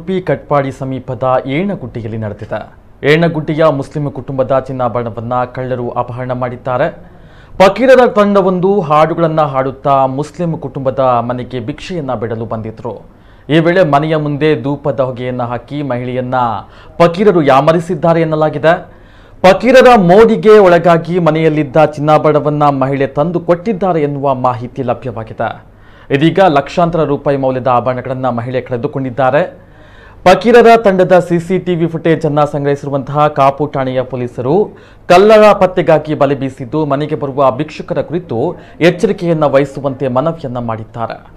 ಉಡುಪಿ ಕಟ್ಪಾಡಿ ಸಮೀಪದ ಏಣಗುಡ್ಡಿಯಲ್ಲಿ ನಡೆದಿದೆ ಏಣಗುಡ್ಡಿಯ ಮುಸ್ಲಿಂ ಕುಟುಂಬದ ಚಿನ್ನಾಭರಣವನ್ನ ಕಳ್ಳರು ಅಪಹರಣ ಮಾಡಿದ್ದಾರೆ ಫಕೀರರ ತಂಡವೊಂದು ಹಾಡುಗಳನ್ನ ಹಾಡುತ್ತಾ ಮುಸ್ಲಿಂ ಕುಟುಂಬದ ಮನೆಗೆ ಭಿಕ್ಷೆಯನ್ನ ಬಿಡಲು ಬಂದಿದ್ರು ಈ ವೇಳೆ ಮನೆಯ ಮುಂದೆ ಧೂಪದ ಹೊಗೆಯನ್ನ ಹಾಕಿ ಮಹಿಳೆಯನ್ನ ಫಕೀರರು ಯಾಮರಿಸಿದ್ದಾರೆ ಎನ್ನಲಾಗಿದೆ ಫಕೀರರ ಮೋಡಿಗೆ ಒಳಗಾಗಿ ಮನೆಯಲ್ಲಿದ್ದ ಚಿನ್ನಾಭರಣವನ್ನ ಮಹಿಳೆ ತಂದು ಕೊಟ್ಟಿದ್ದಾರೆ ಎನ್ನುವ ಮಾಹಿತಿ ಲಭ್ಯವಾಗಿದೆ ಇದೀಗ ಲಕ್ಷಾಂತರ ರೂಪಾಯಿ ಮೌಲ್ಯದ ಆಭರಣಗಳನ್ನು ಮಹಿಳೆ ಕಳೆದುಕೊಂಡಿದ್ದಾರೆ ಫಕೀರರ ತಂಡದ ಸಿಸಿಟಿವಿ ಫುಟೇಜ್ ಅನ್ನ ಸಂಗ್ರಹಿಸಿರುವಂತಹ ಕಾಪು ಠಾಣೆಯ ಪೊಲೀಸರು ಕಲ್ಲರ ಪತ್ತೆಗಾಗಿ ಬಲೆ ಬೀಸಿದ್ದು ಮನೆಗೆ ಬರುವ ಭಿಕ್ಷುಕರ ಕುರಿತು ಎಚ್ಚರಿಕೆಯನ್ನ ವಹಿಸುವಂತೆ ಮನವಿಯನ್ನ ಮಾಡಿದ್ದಾರೆ